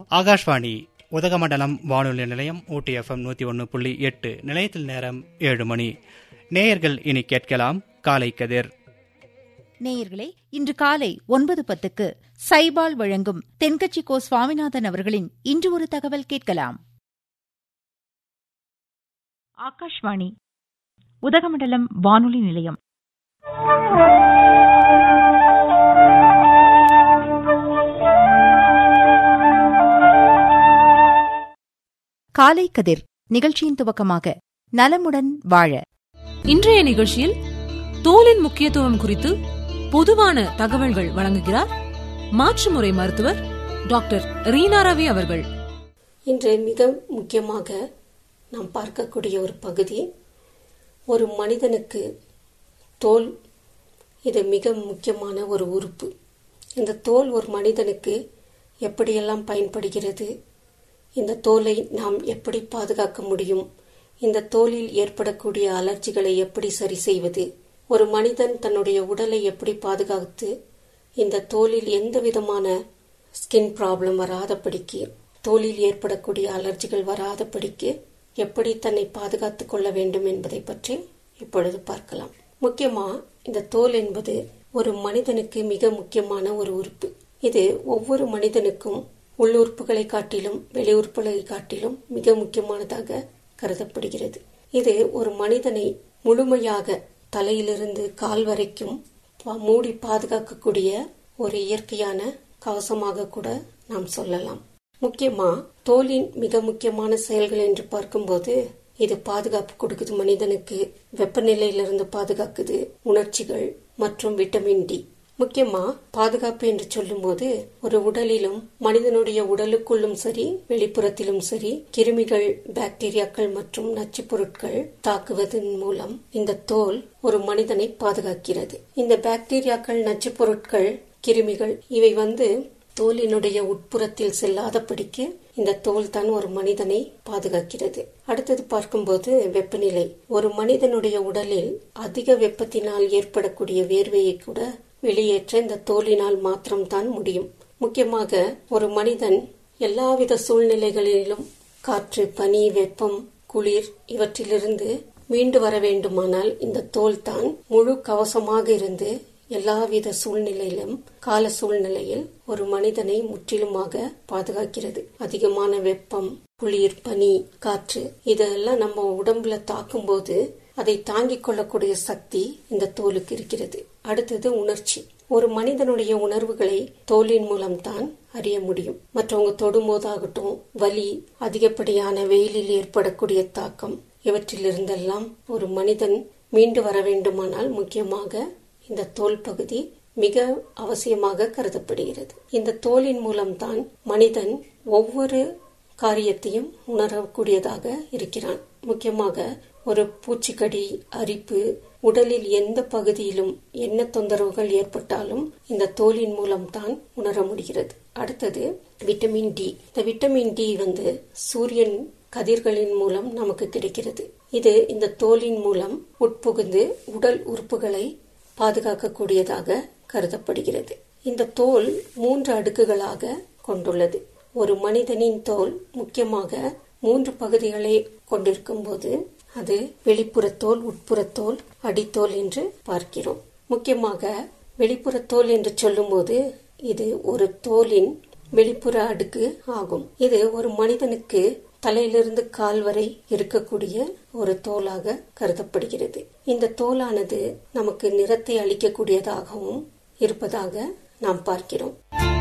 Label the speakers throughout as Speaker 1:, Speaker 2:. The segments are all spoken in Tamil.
Speaker 1: ஆகாஷ்வாணி உதகமண்டலம் வானொலி நிலையம் ஊட்டி எஃப்எம் நூற்றி ஒன்று புள்ளி எட்டு நிலையத்தில் நேரம் ஏழு மணி நேயர்கள் இனி கேட்கலாம் காலை கதிர்
Speaker 2: நேயர்களே இன்று காலை ஒன்பது பத்துக்கு சைபால் வழங்கும் தென்கட்சி கோ சுவாமிநாதன் அவர்களின் இன்று ஒரு தகவல் கேட்கலாம்
Speaker 3: ஆகாஷ்வாணி உதகமண்டலம் வானொலி நிலையம்
Speaker 2: காலை கதிர் நிகழ்ச்சியின் துவக்கமாக நலமுடன் வாழ
Speaker 4: இன்றைய நிகழ்ச்சியில் தோலின் முக்கியத்துவம் குறித்து பொதுவான தகவல்கள் வழங்குகிறார் மாற்றுமுறை மருத்துவர் டாக்டர் ரீனா ரவி அவர்கள்
Speaker 5: இன்று மிக முக்கியமாக நாம் பார்க்கக்கூடிய ஒரு பகுதி ஒரு மனிதனுக்கு தோல் இது மிக முக்கியமான ஒரு உறுப்பு இந்த தோல் ஒரு மனிதனுக்கு எப்படியெல்லாம் பயன்படுகிறது இந்த தோலை நாம் எப்படி பாதுகாக்க முடியும் இந்த தோலில் ஏற்படக்கூடிய அலர்ஜிகளை எப்படி சரி செய்வது ஒரு மனிதன் தன்னுடைய உடலை எப்படி பாதுகாத்து இந்த தோலில் எந்த விதமான ஸ்கின் ப்ராப்ளம் வராதபடிக்கு தோலில் ஏற்படக்கூடிய அலர்ஜிகள் வராதபடிக்கு எப்படி தன்னை பாதுகாத்துக் கொள்ள வேண்டும் என்பதை பற்றி இப்பொழுது பார்க்கலாம் முக்கியமா இந்த தோல் என்பது ஒரு மனிதனுக்கு மிக முக்கியமான ஒரு உறுப்பு இது ஒவ்வொரு மனிதனுக்கும் உள்ளுறுப்புகளை காட்டிலும் வெளியுறுப்புகளை காட்டிலும் மிக முக்கியமானதாக கருதப்படுகிறது இது ஒரு மனிதனை முழுமையாக தலையிலிருந்து கால் வரைக்கும் மூடி பாதுகாக்கக்கூடிய ஒரு இயற்கையான கவசமாக கூட நாம் சொல்லலாம் முக்கியமா தோலின் மிக முக்கியமான செயல்கள் என்று பார்க்கும்போது இது பாதுகாப்பு கொடுக்குது மனிதனுக்கு வெப்பநிலையிலிருந்து பாதுகாக்குது உணர்ச்சிகள் மற்றும் விட்டமின் டி முக்கியமா பாதுகாப்பு என்று சொல்லும்போது ஒரு உடலிலும் மனிதனுடைய உடலுக்குள்ளும் சரி வெளிப்புறத்திலும் சரி கிருமிகள் பாக்டீரியாக்கள் மற்றும் நச்சுப் பொருட்கள் தாக்குவதன் மூலம் இந்த தோல் ஒரு மனிதனை பாதுகாக்கிறது இந்த பாக்டீரியாக்கள் நச்சுப் பொருட்கள் கிருமிகள் இவை வந்து தோலினுடைய உட்புறத்தில் செல்லாதபடிக்கு இந்த தோல் தான் ஒரு மனிதனை பாதுகாக்கிறது அடுத்தது பார்க்கும்போது வெப்பநிலை ஒரு மனிதனுடைய உடலில் அதிக வெப்பத்தினால் ஏற்படக்கூடிய வேர்வையை கூட வெளியேற்ற இந்த தோலினால் மாத்திரம்தான் முடியும் முக்கியமாக ஒரு மனிதன் எல்லாவித சூழ்நிலைகளிலும் காற்று பனி வெப்பம் குளிர் இவற்றிலிருந்து மீண்டு வர வேண்டுமானால் இந்த தோல் தான் முழு கவசமாக இருந்து எல்லாவித சூழ்நிலையிலும் கால சூழ்நிலையில் ஒரு மனிதனை முற்றிலுமாக பாதுகாக்கிறது அதிகமான வெப்பம் குளிர் பனி காற்று இதெல்லாம் நம்ம உடம்புல தாக்கும் போது அதை தாங்கிக் கொள்ளக்கூடிய சக்தி இந்த தோலுக்கு இருக்கிறது அடுத்தது உணர்ச்சி ஒரு மனிதனுடைய உணர்வுகளை தோலின் மூலம்தான் அறிய முடியும் மற்றவங்க தொடும்போதாகட்டும் வலி அதிகப்படியான வெயிலில் ஏற்படக்கூடிய தாக்கம் இவற்றிலிருந்தெல்லாம் ஒரு மனிதன் மீண்டு வர வேண்டுமானால் முக்கியமாக இந்த தோல் பகுதி மிக அவசியமாக கருதப்படுகிறது இந்த தோலின் மூலம்தான் மனிதன் ஒவ்வொரு காரியத்தையும் உணரக்கூடியதாக இருக்கிறான் முக்கியமாக ஒரு பூச்சிக்கடி அரிப்பு உடலில் எந்த பகுதியிலும் என்ன தொந்தரவுகள் ஏற்பட்டாலும் இந்த தோலின் மூலம்தான் உணர முடிகிறது அடுத்தது விட்டமின் டி இந்த விட்டமின் டி வந்து சூரியன் கதிர்களின் மூலம் நமக்கு கிடைக்கிறது இது இந்த தோலின் மூலம் உட்புகுந்து உடல் உறுப்புகளை பாதுகாக்கக்கூடியதாக கருதப்படுகிறது இந்த தோல் மூன்று அடுக்குகளாக கொண்டுள்ளது ஒரு மனிதனின் தோல் முக்கியமாக மூன்று பகுதிகளை கொண்டிருக்கும் போது அது வெளிப்புறத்தோல் உட்புறத்தோல் அடித்தோல் என்று பார்க்கிறோம் முக்கியமாக வெளிப்புறத்தோல் என்று சொல்லும்போது இது ஒரு தோலின் வெளிப்புற அடுக்கு ஆகும் இது ஒரு மனிதனுக்கு தலையிலிருந்து கால் வரை இருக்கக்கூடிய ஒரு தோலாக கருதப்படுகிறது இந்த தோலானது நமக்கு நிறத்தை அளிக்கக்கூடியதாகவும் இருப்பதாக நாம் பார்க்கிறோம்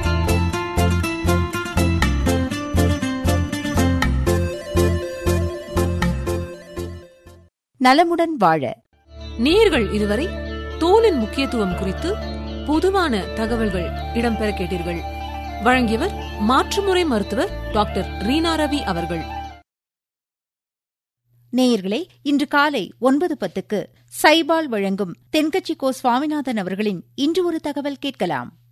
Speaker 2: நலமுடன் வாழ
Speaker 4: நேர்கள் இதுவரை தோலின் முக்கியத்துவம் குறித்து பொதுவான தகவல்கள் இடம்பெற கேட்டீர்கள் வழங்கியவர் மாற்றுமுறை மருத்துவர் டாக்டர் ரீனா ரவி அவர்கள்
Speaker 2: நேயர்களே இன்று காலை ஒன்பது பத்துக்கு சைபால் வழங்கும் தென்கட்சி கோ சுவாமிநாதன் அவர்களின் இன்று ஒரு தகவல் கேட்கலாம்